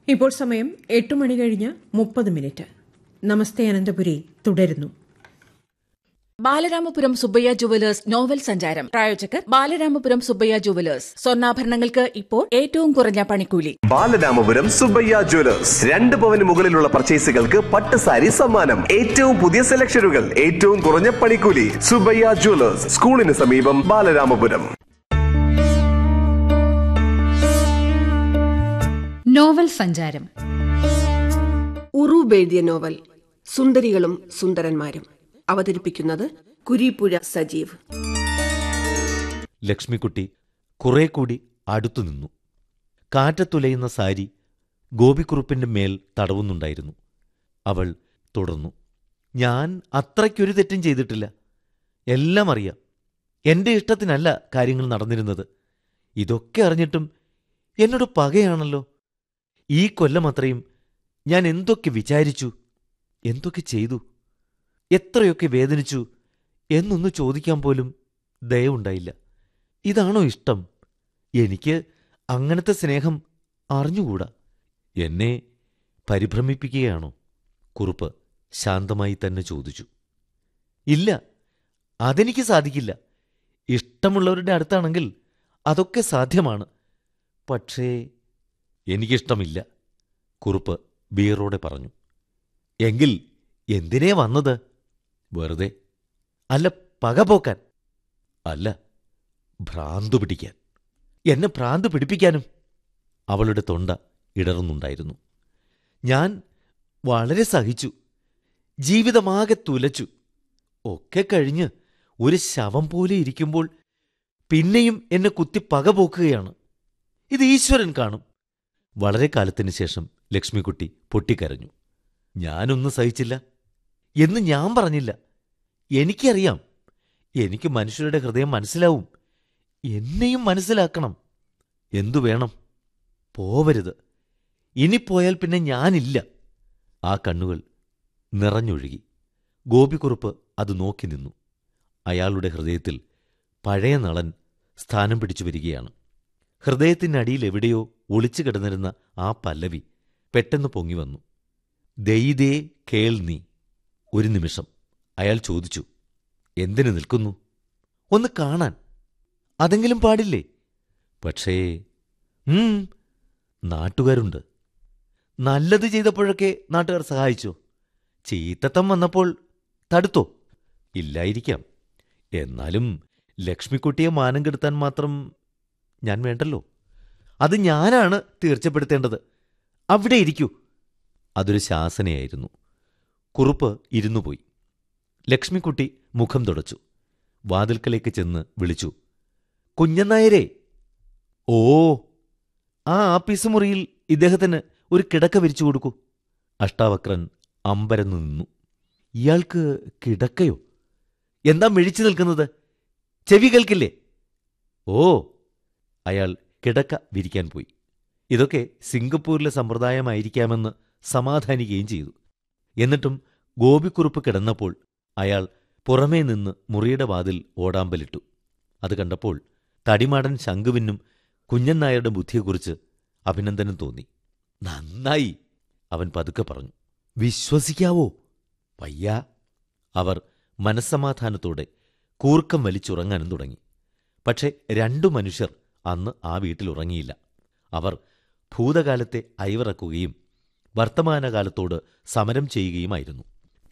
ഇപ്പോൾ സമയം എട്ട് മണി കഴിഞ്ഞ് മുപ്പത് മിനിറ്റ് നമസ്തേ അനന്തപുരി തുടരുന്നു ബാലരാമപുരം സുബ്ബയ്യ ജുവലേഴ്സ് നോവൽ സഞ്ചാരം പ്രായോജകർ ബാലരാമപുരം സുബ്ബയ്യ ജുവലേഴ്സ് സ്വർണ്ണാഭരണങ്ങൾക്ക് ഇപ്പോൾ ഏറ്റവും കുറഞ്ഞ പണിക്കൂലി ബാലരാമപുരം സുബയ്യ ജ്വല്ലേഴ്സ് രണ്ട് പവന് മുകളിലുള്ള പർച്ചേസുകൾക്ക് പട്ട് സാരി സമ്മാനം ഏറ്റവും പുതിയ സെലക്ഷനുകൾ ഏറ്റവും കുറഞ്ഞ പണിക്കൂലി സുബയ്യ ജ്വല്ലേഴ്സ് സ്കൂളിന് സമീപം ബാലരാമപുരം നോവൽ സഞ്ചാരം ഉറൂബ് എഴുതിയ നോവൽ സുന്ദരികളും സുന്ദരന്മാരും അവതരിപ്പിക്കുന്നത് കുരീപ്പുഴ സജീവ് ലക്ഷ്മിക്കുട്ടി കുറെ കൂടി അടുത്തു നിന്നു കാറ്റത്തുലയുന്ന സാരി ഗോപിക്കുറുപ്പിന്റെ മേൽ തടവുന്നുണ്ടായിരുന്നു അവൾ തുടർന്നു ഞാൻ അത്രയ്ക്കൊരു തെറ്റും ചെയ്തിട്ടില്ല എല്ലാം അറിയാം എന്റെ ഇഷ്ടത്തിനല്ല കാര്യങ്ങൾ നടന്നിരുന്നത് ഇതൊക്കെ അറിഞ്ഞിട്ടും എന്നോട് പകയാണല്ലോ ഈ കൊല്ലം അത്രയും ഞാൻ എന്തൊക്കെ വിചാരിച്ചു എന്തൊക്കെ ചെയ്തു എത്രയൊക്കെ വേദനിച്ചു എന്നൊന്ന് ചോദിക്കാൻ പോലും ദയവുണ്ടായില്ല ഇതാണോ ഇഷ്ടം എനിക്ക് അങ്ങനത്തെ സ്നേഹം അറിഞ്ഞുകൂടാ എന്നെ പരിഭ്രമിപ്പിക്കുകയാണോ കുറുപ്പ് ശാന്തമായി തന്നെ ചോദിച്ചു ഇല്ല അതെനിക്ക് സാധിക്കില്ല ഇഷ്ടമുള്ളവരുടെ അടുത്താണെങ്കിൽ അതൊക്കെ സാധ്യമാണ് പക്ഷേ എനിക്കിഷ്ടമില്ല കുറുപ്പ് ബീറോടെ പറഞ്ഞു എങ്കിൽ എന്തിനേ വന്നത് വെറുതെ അല്ല പക പോക്കാൻ അല്ല ഭ്രാന്തു പിടിക്കാൻ എന്നെ ഭ്രാന്ത് പിടിപ്പിക്കാനും അവളുടെ തൊണ്ട ഇടറുന്നുണ്ടായിരുന്നു ഞാൻ വളരെ സഹിച്ചു ജീവിതമാകെ തുലച്ചു ഒക്കെ കഴിഞ്ഞ് ഒരു ശവം പോലെ ഇരിക്കുമ്പോൾ പിന്നെയും എന്നെ കുത്തി പക പോക്കുകയാണ് ഇത് ഈശ്വരൻ കാണും വളരെ കാലത്തിന് ശേഷം ലക്ഷ്മിക്കുട്ടി പൊട്ടിക്കരഞ്ഞു ഞാനൊന്നും സഹിച്ചില്ല എന്ന് ഞാൻ പറഞ്ഞില്ല എനിക്കറിയാം എനിക്ക് മനുഷ്യരുടെ ഹൃദയം മനസ്സിലാവും എന്നെയും മനസ്സിലാക്കണം എന്തു വേണം പോവരുത് ഇനി പോയാൽ പിന്നെ ഞാനില്ല ആ കണ്ണുകൾ നിറഞ്ഞൊഴുകി ഗോപിക്കുറുപ്പ് അത് നോക്കി നിന്നു അയാളുടെ ഹൃദയത്തിൽ പഴയ നളൻ സ്ഥാനം പിടിച്ചു വരികയാണ് ഹൃദയത്തിനടിയിൽ എവിടെയോ ഒളിച്ചു കിടന്നിരുന്ന ആ പല്ലവി പെട്ടെന്ന് പൊങ്ങി വന്നു ദൈതേ കേൾ നീ ഒരു നിമിഷം അയാൾ ചോദിച്ചു എന്തിനു നിൽക്കുന്നു ഒന്ന് കാണാൻ അതെങ്കിലും പാടില്ലേ പക്ഷേ ഉം, നാട്ടുകാരുണ്ട് നല്ലത് ചെയ്തപ്പോഴൊക്കെ നാട്ടുകാർ സഹായിച്ചോ ചീത്തത്തം വന്നപ്പോൾ തടുത്തോ ഇല്ലായിരിക്കാം എന്നാലും ലക്ഷ്മിക്കുട്ടിയെ മാനം കെടുത്താൻ മാത്രം ഞാൻ വേണ്ടല്ലോ അത് ഞാനാണ് തീർച്ചപ്പെടുത്തേണ്ടത് അവിടെ ഇരിക്കൂ അതൊരു ശാസനയായിരുന്നു കുറുപ്പ് ഇരുന്നു പോയി ലക്ഷ്മിക്കുട്ടി മുഖം തുടച്ചു വാതിൽക്കലേക്ക് ചെന്ന് വിളിച്ചു കുഞ്ഞനായരെ ഓ ആ ആപ്പീസ് മുറിയിൽ ഇദ്ദേഹത്തിന് ഒരു കിടക്ക വിരിച്ചു കൊടുക്കൂ അഷ്ടാവക്രൻ അമ്പരന്നു നിന്നു ഇയാൾക്ക് കിടക്കയോ എന്താ മിഴിച്ചു നിൽക്കുന്നത് ചെവി കേൾക്കില്ലേ ഓ അയാൾ കിടക്ക വിരിക്കാൻ പോയി ഇതൊക്കെ സിംഗപ്പൂരിലെ സമ്പ്രദായമായിരിക്കാമെന്ന് സമാധാനിക്കുകയും ചെയ്തു എന്നിട്ടും ഗോപിക്കുറുപ്പ് കിടന്നപ്പോൾ അയാൾ പുറമേ നിന്ന് മുറിയുടെ വാതിൽ ഓടാമ്പലിട്ടു അത് കണ്ടപ്പോൾ തടിമാടൻ ശങ്കുവിനും കുഞ്ഞൻ നായരുടെ ബുദ്ധിയെക്കുറിച്ച് അഭിനന്ദനം തോന്നി നന്നായി അവൻ പതുക്കെ പറഞ്ഞു വിശ്വസിക്കാവോ വയ്യ അവർ മനസ്സമാധാനത്തോടെ കൂർക്കം വലിച്ചുറങ്ങാനും തുടങ്ങി പക്ഷെ രണ്ടു മനുഷ്യർ അന്ന് ആ വീട്ടിൽ ഉറങ്ങിയില്ല അവർ ഭൂതകാലത്തെ അയവിറക്കുകയും വർത്തമാനകാലത്തോട് സമരം ചെയ്യുകയുമായിരുന്നു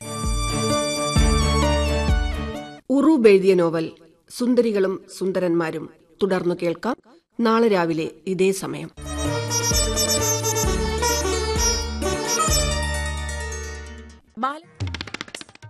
ഉറൂബ് എഴുതിയ നോവൽ സുന്ദരികളും സുന്ദരന്മാരും തുടർന്നു കേൾക്കാം നാളെ രാവിലെ ഇതേ സമയം